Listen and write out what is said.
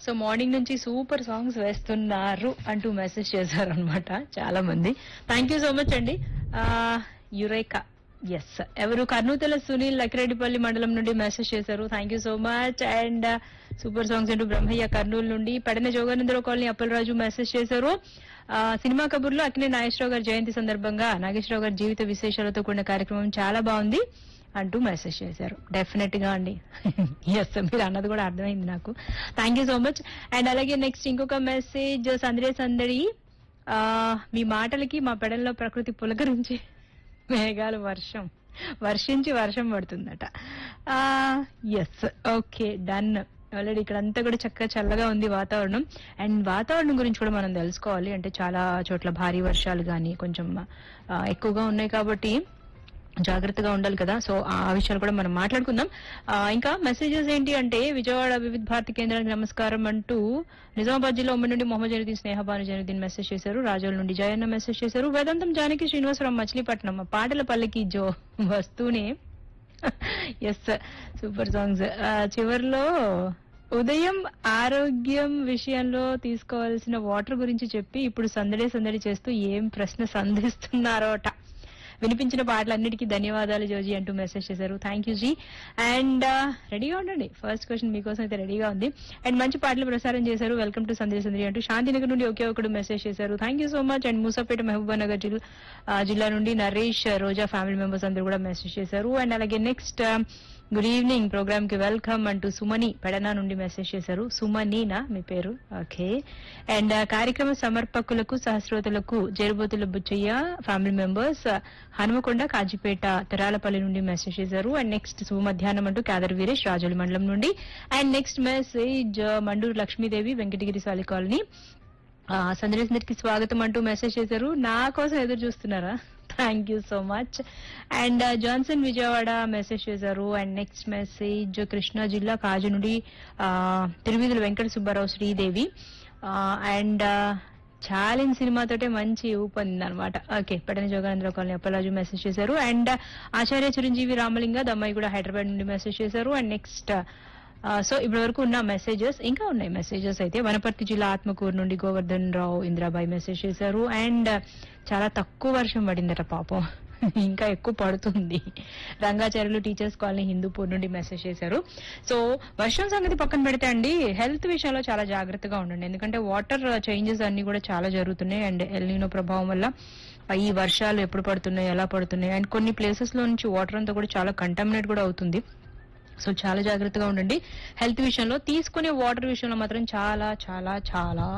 so morning నుంచి super songs వేస్తున్నారు అంటూ మెసేజ్ చేశారు అనమాట చాలా మంది థ్యాంక్ యూ సో మచ్ అండి యురేకా ఎస్ ఎవరు కర్నూతల సునీల్ లక్కిరెడ్డిపల్లి మండలం నుండి మెసేజ్ చేశారు thank you so much and super songs అంటూ బ్రహ్మయ్య కర్నూలు నుండి పెడన జోగానందరావు కాలనీ అప్పలరాజు మెసేజ్ చేశారు ఆ, సినిమా కబుర్లో అక్కినే నాగేశ్వరరావు గారి జయంతి సందర్భంగా నాగేశ్వరరావు గారి జీవిత విశేషాలతో కూడిన కార్యక్రమం చాలా బాగుంది అంటూ మెసేజ్ చేశారు డెఫినెట్ గా అండి ఎస్ మీరు అన్నది కూడా అర్థమైంది నాకు thank you so much and అలాగే నెక్స్ట్ ఇంకొక మెసేజ్ సందడే సందడి ఆ, మీ మాటలకి మా పెడల్లో ప్రకృతి పులకరించి మేఘాలు వర్షం వర్షించి వర్షం పడుతుందట ఎస్ ఓకే డన్ ఆల్రెడీ ఇక్కడ అంతా కూడా చక్కగా చల్లగా ఉంది వాతావరణం అండ్ వాతావరణం గురించి కూడా మనం తెలుసుకోవాలి అంటే చాలా చోట్ల భారీ వర్షాలు కానీ కొంచెం ఆ, ఎక్కువగా ఉన్నాయి కాబట్టి జాగ్రత్తగా ఉండాలి కదా సో ఆ విషయాలు కూడా మనం మాట్లాడుకుందాం ఆ, ఇంకా మెసేజెస్ ఏంటి అంటే విజయవాడ వివిధ భారతి కేంద్రానికి నమస్కారం అంటూ నిజామాబాద్ జిల్లా ఉమ్మడి నుండి మొహమ్మద్ జనుద్దీన్ స్నేహబాను జనుద్దీన్ మెసేజ్ చేశారు రాజోల నుండి జయన్న మెసేజ్ చేశారు వేదాంతం జానకి శ్రీనివాసరావు మచిలీపట్నం పాటల పల్లకి జో వస్తూనే ఎస్ సూపర్ సాంగ్స్ చివర్లో ఉదయం ఆరోగ్యం విషయంలో తీసుకోవాల్సిన వాటర్ గురించి చెప్పి ఇప్పుడు సందడి సందడి చేస్తూ ఏం ప్రశ్న సంధిస్తున్నారోట వినిపించిన పాటలన్నిటికీ ధన్యవాదాలు జోజీ అంటూ మెసేజ్ చేశారు థ్యాంక్ యూ జీ అండ్ రెడీగా ఉండండి ఫస్ట్ క్వశ్చన్ మీకోసం అయితే రెడీగా ఉంది అండ్ మంచి పాటలు ప్రసారం చేశారు వెల్కమ్ టు సందేశ్ సందరి అంటూ శాంతినగర్ నుండి ఒకే ఒకడు మెసేజ్ చేశారు thank you so much and Moosapet Mahabubnagar జిల్లా ఆ, జిల్లా నుండి నరేష్ రోజా ఫ్యామిలీ మెంబర్స్ అందరూ కూడా మెసేజ్ చేశారు అండ్ అలాగే నెక్స్ట్ గుడ్ ఈవినింగ్ ప్రోగ్రామ్ కి వెల్కమ్ అంటూ సుమని పెడనా నుండి మెసేజ్ చేశారు సుమనీనా మీ పేరు ఓకే అండ్ కార్యక్రమ సమర్పకులకు సహస్రోతులకు జేరుబోతుల బుచ్చయ్య ఫ్యామిలీ మెంబర్స్ హనుమకొండ కాజీపేట తెరాలపల్లి నుండి మెసేజ్ చేశారు అండ్ నెక్స్ట్ శుభ మధ్యాహ్నం అంటూ కేదర్ వీరేష్ రాజోలి మండలం నుండి and next message Manduru Lakshmidevi Venkatagiri Sali colony ఆ, సందర్శనకి స్వాగతం అంటూ మెసేజ్ చేశారు నా కోసం ఎదురు చూస్తున్నారా thank you so much and Johnson Vijayawada message చేశారు అండ్ నెక్స్ట్ మెసేజ్ కృష్ణా జిల్లా కాజు నుండి ఆ, తిరువీధుల వెంకట సుబ్బారావు శ్రీదేవి అండ్ ఛాలెంజ్ సినిమాతోటే మంచి ఊపంది అనమాట ఓకే పట్టణ జోగానంద్ర కాలనీ అప్పలాజు మెసేజ్ చేశారు అండ్ ఆచార్య చిరంజీవి రామలింగ దమ్మాయి కూడా హైదరాబాద్ నుండి మెసేజ్ చేశారు అండ్ నెక్స్ట్ సో ఇప్పటి వరకు ఉన్న మెసేజెస్ ఇంకా ఉన్నాయి మెసేజెస్ అయితే వనపర్తి జిల్లా ఆత్మకూరు నుండి గోవర్ధన్ రావు ఇంద్రాబాయి మెసేజ్ చేశారు అండ్ చాలా తక్కువ వర్షం పడిందట పాపం ఇంకా ఎక్కువ పడుతుంది రంగాచార్యులు టీచర్స్ కాలనీ హిందూపూర్ నుండి మెసేజ్ చేశారు సో వర్షం సంగతి పక్కన పెడితే అండి హెల్త్ విషయంలో చాలా జాగ్రత్తగా ఉండండి ఎందుకంటే వాటర్ చేంజెస్ అన్ని కూడా చాలా జరుగుతున్నాయి అండ్ ఎల్నినో ప్రభావం వల్ల ఈ వర్షాలు ఎప్పుడు పడుతున్నాయి ఎలా పడుతున్నాయి అండ్ కొన్ని ప్లేసెస్ లో నుంచి వాటర్ అంతా కూడా చాలా కంటామినేట్ కూడా అవుతుంది సో చాలా జాగ్రత్తగా ఉండండి హెల్త్ విషయంలో తీసుకునే వాటర్ విషయంలో మాత్రం చాలా చాలా చాలా